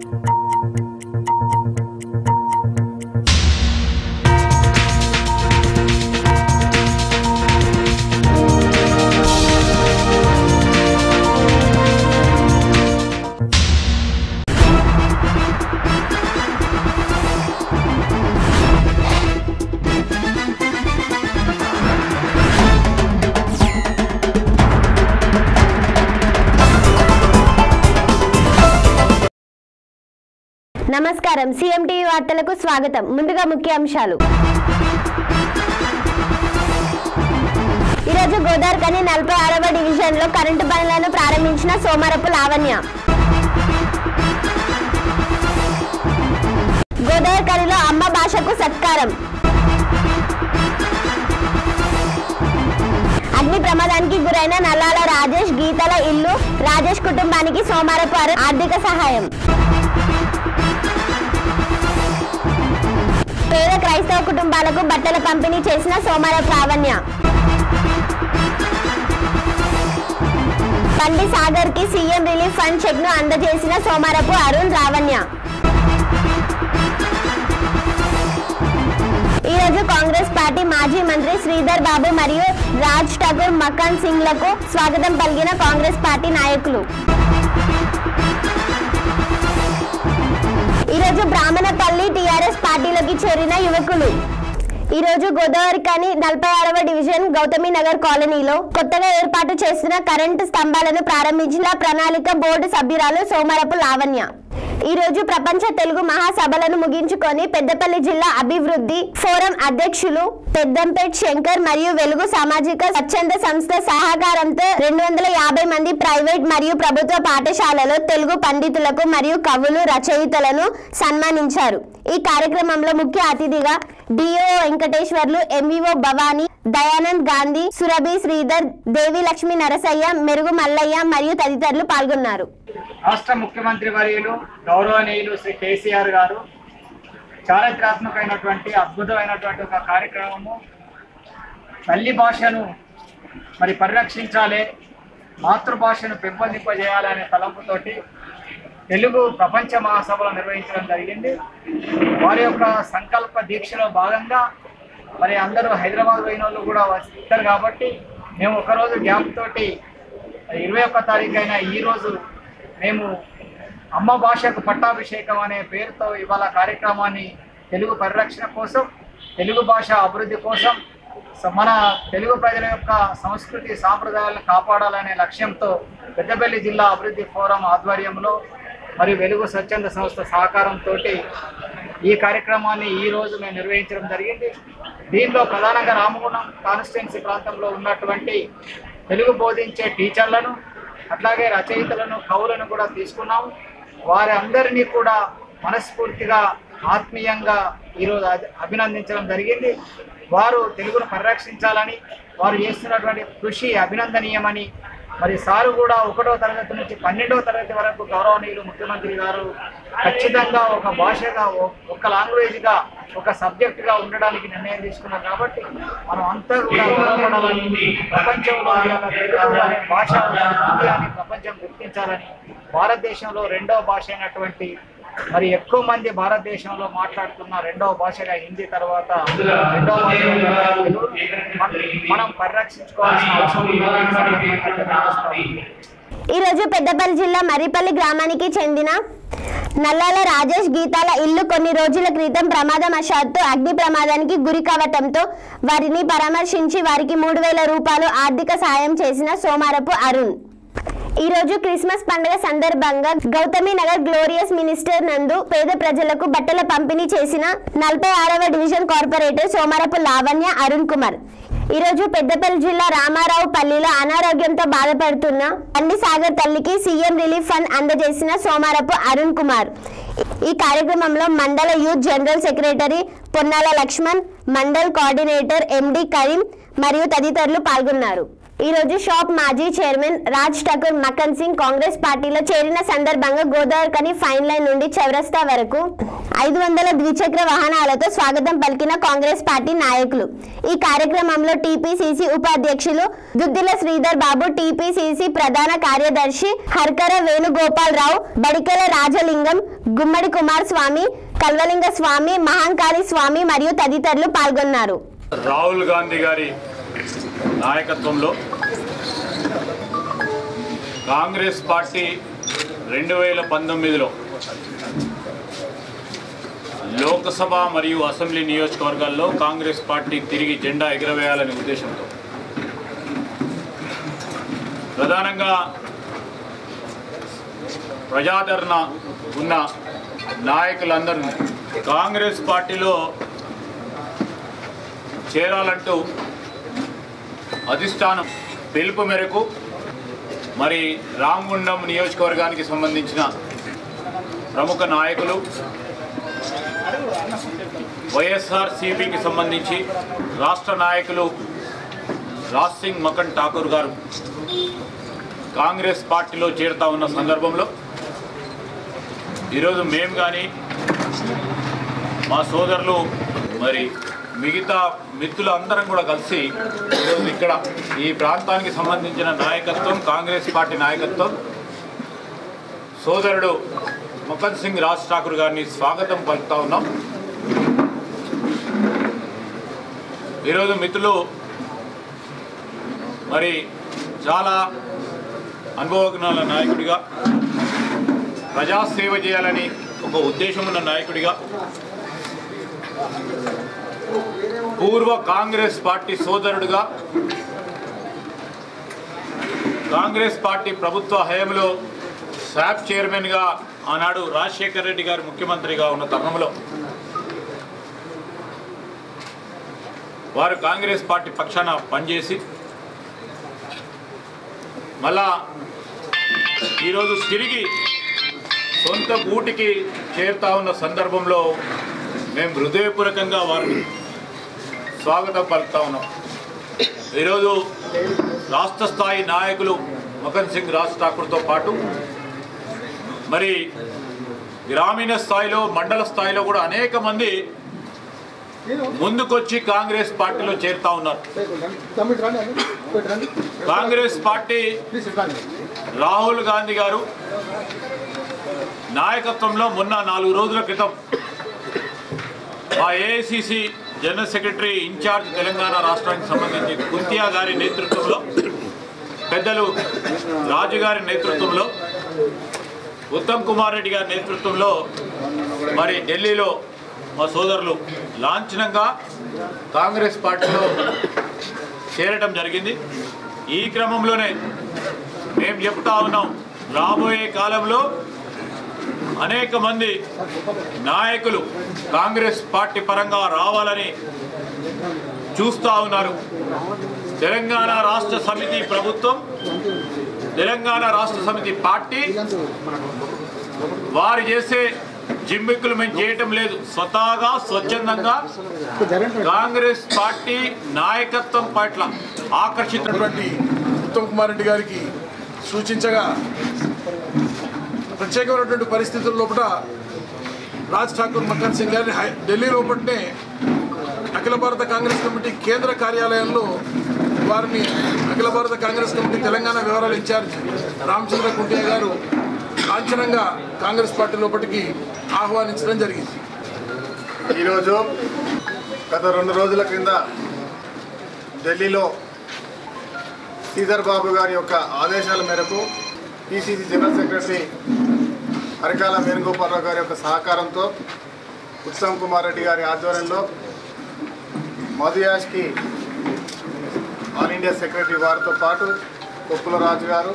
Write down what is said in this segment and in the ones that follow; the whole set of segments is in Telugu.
నమస్కారం సీఎం టీవీ వార్తలకు స్వాగతం ముందుగా ముఖ్యాంశాలు ఈరోజు గోదావరికని నలభై ఆరవ డివిజన్ లో కరెంటు పనులను ప్రారంభించిన సోమరపు లావణ్య గోదావరికనిలో అమ్మ భాషకు సత్కారం అగ్ని ప్రమాదానికి గురైన నల్లాల రాజేష్ గీతల ఇల్లు రాజేష్ కుటుంబానికి సోమరపు అరు- ఆర్థిక సహాయం పేద క్రైస్తవ కుటుంబాలకు బట్టల పంపిణీ చేసిన సోమరపు లావణ్య పండి సాగర్ కి సీఎం రిలీఫ్ ఫండ్ చెక్ ను అందజేసిన సోమరపు అరుణ్ రావణ్య ఈ రోజు కాంగ్రెస్ పార్టీ మాజీ మంత్రి శ్రీధర్ బాబు మరియు రాజ్ ఠాకూర్ మకాన్ సింగ్ లకు స్వాగతం పలికిన కాంగ్రెస్ పార్టీ నాయకులు ఈ రోజు బ్రాహ్మణపల్లి టిఆర్ఎస్ పార్టీలోకి చేరిన యువకులు ఈ రోజు గోదావరి కాని నలభై ఆరవ డివిజన్ గౌతమి నగర్ కాలనీలో కొత్తగా ఏర్పాటు చేసిన కరెంటు స్తంభాలను ప్రారంభించిన ప్రణాళిక బోర్డు సభ్యురాలు సోమరపు లావణ్య ఈ రోజు ప్రపంచ తెలుగు మహాసభలను ముగించుకొని పెద్దపల్లి జిల్లా అభివృద్ధి ఫోరం అధ్యక్షులు పెద్దంపేట్ శంకర్ మరియు వెలుగు సామాజిక స్వచ్ఛంద సంస్థ సహకారంతో రెండు వందల యాభై మంది ప్రైవేట్ మరియు ప్రభుత్వ పాఠశాలలో తెలుగు పండితులకు మరియు కవులు రచయితలను సన్మానించారు ఈ కార్యక్రమంలో ముఖ్య అతిథిగా డిఓ వెంకటేశ్వర్లు ఎంఈఓ భవానీ దయానంద్ గాంధీ సురభి శ్రీధర్ దేవి లక్ష్మి నరసయ్య మెరుగు మల్లయ్య మరియు తదితరులు పాల్గొన్నారు రాష్ట్ర ముఖ్యమంత్రి వర్యులు గౌరవనీయులు శ్రీ కేసీఆర్ గారు చారిత్రాత్మకమైనటువంటి అద్భుతమైనటువంటి ఒక కార్యక్రమము తల్లి భాషను మరి పరిరక్షించాలి మాతృభాషను పెంపొందింపజేయాలనే తలంపుతోటి తెలుగు ప్రపంచ మహాసభలు నిర్వహించడం జరిగింది వారి యొక్క సంకల్ప దీక్షలో భాగంగా మరి అందరూ హైదరాబాద్ పోయిన వాళ్ళు కూడా వస్తారు కాబట్టి మేము ఒకరోజు గ్యాప్ తోటి ఇరవై ఒక్క తారీఖు అయిన ఈ రోజు మేము అమ్మ భాషకు పట్టాభిషేకం అనే పేరుతో ఇవాళ కార్యక్రమాన్ని తెలుగు పరిరక్షణ కోసం తెలుగు భాష అభివృద్ధి కోసం స- మన తెలుగు ప్రజల యొక్క సంస్కృతి సాంప్రదాయాలను కాపాడాలనే లక్ష్యంతో పెద్దపల్లి జిల్లా అభివృద్ధి ఫోరం ఆధ్వర్యంలో మరియు వెలుగు స్వచ్ఛంద సంస్థ సహకారంతో ఈ కార్యక్రమాన్ని ఈ రోజు మేము నిర్వహించడం జరిగింది దీనిలో ప్రధానంగా రామగుణం కాన్స్టిట్యున్సీ ప్రాంతంలో ఉన్నటువంటి తెలుగు బోధించే టీచర్లను అట్లాగే రచయితలను కవులను కూడా తీసుకున్నాము వారి అందరినీ కూడా మనస్ఫూర్తిగా ఆత్మీయంగా ఈరోజు అభి- అభినందించడం జరిగింది వారు తెలుగును పరిరక్షించాలని వారు చేస్తున్నటువంటి కృషి అభినందనీయమని మరి సారు కూడా ఒకటో తరగతి నుంచి పన్నెండవ తరగతి వరకు గౌరవనీయులు ముఖ్యమంత్రి గారు ఖచ్చితంగా ఒక భాషగా ఒ- ఒక లాంగ్వేజ్గా ఒక సబ్జెక్టుగా ఉండడానికి నిర్ణయం తీసుకున్నారు కాబట్టి మనం అంతా కూడా గౌరవపడాలని ప్రపంచంలో ఇవాళ తెలుగు అనే భాష ఉంది అని ప్రపంచం గుర్తించాలని భారతదేశంలో రెండవ భాష అయినటువంటి మరి ఎక్కువ మంది భారతదేశంలో మాట్లాడుతున్న రెండవ భాషగా హిందీ తర్వాత రెండవ భాష తెలుగు. మన- మనం పరిరక్షించుకోవాల్సిన అవసరం ఉందని ఈ సందర్భంగా తెలియజేస్తాను. ఈ రోజు పెద్దపల్లి జిల్లా మర్రిపల్లి గ్రామానికి చెందిన నల్లాల రాజేష్ గీతాల ఇల్లు కొన్ని రోజుల క్రితం ప్రమాదవశాత్తు అగ్ని ప్రమాదానికి గురి కావటంతో వారిని పరామర్శించి వారికి మూడు వేల రూపాయలు ఆర్థిక సాయం చేసిన సోమారపు అరుణ్ ఈ రోజు క్రిస్మస్ పండుగ సందర్భంగా గౌతమి నగర్ గ్లోరియస్ మినిస్టర్ నందు పేద ప్రజలకు బట్టల పంపిణీ చేసిన నలభై ఆరవ డివిజన్ కార్పొరేటర్ సోమరపు లావణ్య అరుణ్ కుమార్ ఈ రోజు పెద్దపల్లి జిల్లా రామారావు పల్లిలో అనారోగ్యంతో బాధపడుతున్న అన్ని సాగర్ తల్లికి సీఎం రిలీఫ్ ఫండ్ అందజేసిన సోమారపు అరుణ్ కుమార్ ఈ కార్యక్రమంలో మండల youth general secretary Ponnala Laxman మండల్ కోఆర్డినేటర్ ఎండి కరీం మరియు తదితరులు పాల్గొన్నారు ఈ రోజు షాప్ మాజీ చైర్మన్ రాజ్ ఠాకూర్ మకన్ సింగ్ కాంగ్రెస్ పార్టీలో చేరిన సందర్భంగా గోదావరి కని ఫైన్ లైన్ నుండి చౌరస్తా వరకు ఐదు వందల ద్విచక్ర వాహనాలతో స్వాగతం పలికిన కాంగ్రెస్ పార్టీ నాయకులు ఈ కార్యక్రమంలో టీపీసీసీ ఉపాధ్యక్షులు దుద్దిల శ్రీధర్ బాబు టీపీసీసీ ప్రధాన కార్యదర్శి హర్కర వేణుగోపాల్ రావు బడికెల రాజలింగం గుమ్మడి కుమార్ స్వామి కల్వలింగ స్వామి మహంకాళి స్వామి మరియు తదితరులు పాల్గొన్నారు రాహుల్ గాంధీ గారి నాయకత్వంలో కాంగ్రెస్ పార్టీ రెండు వేల పంతొమ్మిదిలో లోక్సభ మరియు అసెంబ్లీ నియోజకవర్గాల్లో కాంగ్రెస్ పార్టీ తిరిగి జెండా ఎగురవేయాలనే ఉద్దేశంతో ప్రధానంగా ప్రజాదరణ ఉన్న నాయకులందరూ కాంగ్రెస్ పార్టీలో చేరాలంటూ అధిష్టానం పిలుపు మేరకు మరి రామగుండం నియోజకవర్గానికి సంబంధించిన ప్రముఖ నాయకులు వైఎస్ఆర్ సిపికి సంబంధించి రాష్ట్ర నాయకులు రాజ్ సింగ్ మకన్ ఠాకూర్ గారు కాంగ్రెస్ పార్టీలో చేరుతా ఉన్న సందర్భంలో ఈరోజు మేము కానీ మా సోదరులు మరి మిగతా మిత్రులు అందరం కూడా కలిసి ఈరోజు ఇక్కడ ఈ ప్రాంతానికి సంబంధించిన నాయకత్వం కాంగ్రెస్ పార్టీ నాయకత్వం సోదరుడు ముఖన్ సింగ్ రాజ్ ఠాకూర్ గారిని స్వాగతం పలుకుతా ఉన్నాం ఈరోజు మిత్రులు మరి చాలా అనుభవజ్ఞాల నాయకుడిగా ప్రజాసేవ చేయాలని ఒక ఉద్దేశం ఉన్న నాయకుడిగా పూర్వ కాంగ్రెస్ పార్టీ సోదరుడుగా కాంగ్రెస్ పార్టీ ప్రభుత్వ హయాంలో శాప్ చైర్మన్గా ఆనాడు రాజశేఖర్ రెడ్డి గారు ముఖ్యమంత్రిగా ఉన్న తరుణంలో వారు కాంగ్రెస్ పార్టీ పక్షాన పనిచేసి మళ్ళా ఈరోజు తిరిగి సొంత గూటికి చేరుతా ఉన్న సందర్భంలో మేము హృదయపూర్వకంగా వారిని స్వాగతం పలుకుతా ఉన్నాం ఈరోజు రాష్ట్ర స్థాయి నాయకులు మకన్ సింగ్ రాజ్ ఠాకూర్తో పాటు మరి గ్రామీణ స్థాయిలో మండల స్థాయిలో కూడా అనేక మంది ముందుకొచ్చి కాంగ్రెస్ పార్టీలో చేరుతా ఉన్నారు కాంగ్రెస్ పార్టీ రాహుల్ గాంధీ గారు నాయకత్వంలో మొన్న నాలుగు రోజుల క్రితం మా AICC general secretary in-charge Telangana రాష్ట్రానికి సంబంధించి కుంతియా గారి నేతృత్వంలో పెద్దలు రాజు గారి నేతృత్వంలో ఉత్తమ్ కుమార్ రెడ్డి గారి నేతృత్వంలో మరి ఢిల్లీలో మా సోదరులు లాంఛనంగా కాంగ్రెస్ పార్టీలో చేరటం జరిగింది ఈ క్రమంలోనే మేము చెప్తా ఉన్నాం రాబోయే కాలంలో అనేక మంది నాయకులు కాంగ్రెస్ పార్టీ పరంగా రావాలని చూస్తూ ఉన్నారు తెలంగాణ రాష్ట్ర సమితి ప్రభుత్వం తెలంగాణ రాష్ట్ర సమితి పార్టీ వారు చేసే జిమ్మిక్కులు మేము చేయటం లేదు స్వతహాగా స్వచ్ఛందంగా కాంగ్రెస్ పార్టీ నాయకత్వం పట్ల ఆకర్షిత ఉన్నటువంటి ఉత్తమ్ కుమార్ రెడ్డి గారికి సూచించగా ప్రత్యేకమైనటువంటి పరిస్థితుల లోపల రాజ్ ఠాకూర్ మక్కన్ సింగ్ గారిని హై- ఢిల్లీ లోపలనే అఖిల భారత కాంగ్రెస్ కమిటీ కేంద్ర కార్యాలయంలో వారిని అఖిల భారత కాంగ్రెస్ కమిటీ తెలంగాణ వివరాల ఇన్ఛార్జ్ రామచంద్ర కుంటియా గారు లాంఛనంగా కాంగ్రెస్ పార్టీ లోపలికి ఆహ్వానించడం జరిగింది ఈరోజు గత రెండు రోజుల క్రింద ఢిల్లీలో శ్రీధర్ బాబు గారి యొక్క ఆదేశాల మేరకు పిసిసి జనరల్ సెక్రటరీ హరికాల వేణుగోపాలరావు గారి యొక్క సహకారంతో ఉత్తమ్ కుమార్ రెడ్డి గారి ఆధ్వర్యంలో మధుయాష్కి ఆల్ ఇండియా సెక్రటరీ వారితో పాటు కొప్పుల రాజు గారు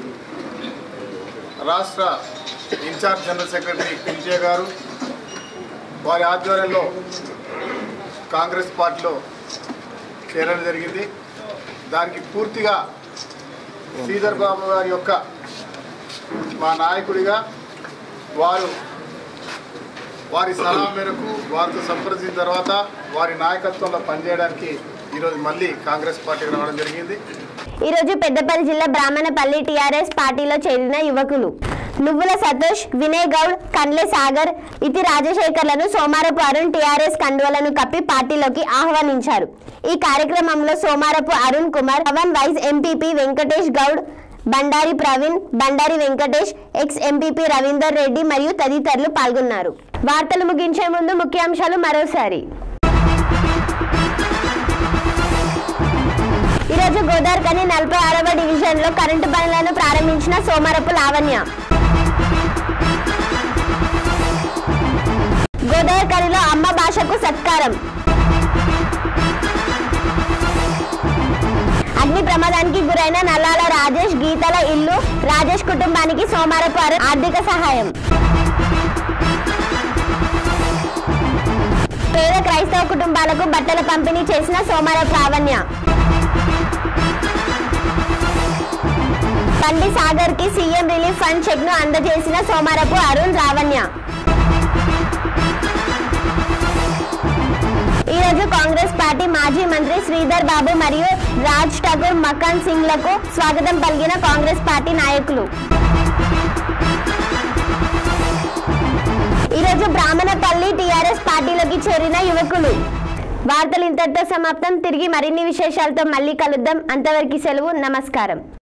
రాష్ట్ర ఇన్ఛార్జ్ జనరల్ సెక్రటరీ కుంచే గారు వారి ఆధ్వర్యంలో కాంగ్రెస్ పార్టీలో చేరడం జరిగింది దానికి పూర్తిగా శ్రీధర్ బాబు గారి యొక్క మా నాయకుడిగా వారు వారి సలహా మేరకు వారితో సంప్రదించిన తర్వాత వారి నాయకత్వంలో పనిచేయడానికి ఈరోజు మళ్ళీ కాంగ్రెస్ పార్టీకి రావడం జరిగింది ఈరోజు పెద్దపల్లి జిల్లా బ్రాహ్మణపల్లి టీఆర్ఎస్ పార్టీలో చేరిన యువకులు నువ్వుల సతోష్ వినయ్ గౌడ్ కండ్లే సాగర్ ఇతి రాజశేఖర్లను సోమారపు అరుణ్ టీఆర్ఎస్ కండువలను కప్పి పార్టీలోకి ఆహ్వానించారు ఈ కార్యక్రమంలో సోమారపు అరుణ్ కుమార్ పవన్ వైస్ ఎంపీపీ వెంకటేష్ గౌడ్ బండారి ప్రవీణ్ బండారి వెంకటేష్ ఎక్స్ ఎంపీపీ రవీందర్ రెడ్డి మరియు తదితరులు పాల్గొన్నారు వార్తలు ముగించే ముందు ముఖ్యాంశాలు మరోసారి ఈరోజు గోదావరికని నలభై ఆరవ డివిజన్ లో కరెంటు పనులను ప్రారంభించిన సోమరపు లావణ్య గోదావరికనిలో అమ్మ భాషకు సత్కారం అగ్ని ప్రమాదానికి గురైన నల్లాల రాజేష్ గీతల ఇల్లు రాజేష్ కుటుంబానికి సోమరపు అరుణ్ ఆర్థిక సహాయం పేద క్రైస్తవ కుటుంబాలకు బట్టల పంపిణీ చేసిన సోమరపు లావణ్య బండి సాగర్ కి సీఎం రిలీఫ్ ఫండ్ చెక్ ను అందజేసిన సోమరపు అరుణ్ రావణ్య ఈ రోజు కాంగ్రెస్ పార్టీ మాజీ మంత్రి శ్రీధర్ బాబు మరియు రాజ్ ఠాకూర్ మకాన్ సింగ్ లకు స్వాగతం పలికిన కాంగ్రెస్ పార్టీ నాయకులు ఈ రోజు బ్రాహ్మణపల్లి టీఆర్ఎస్ పార్టీలోకి చేరిన యువకులు వార్తలు ఇంతటితో సమాప్తం తిరిగి మరిన్ని విశేషాలతో మళ్ళీ కలుద్దాం అంతవరకు సెలవు నమస్కారం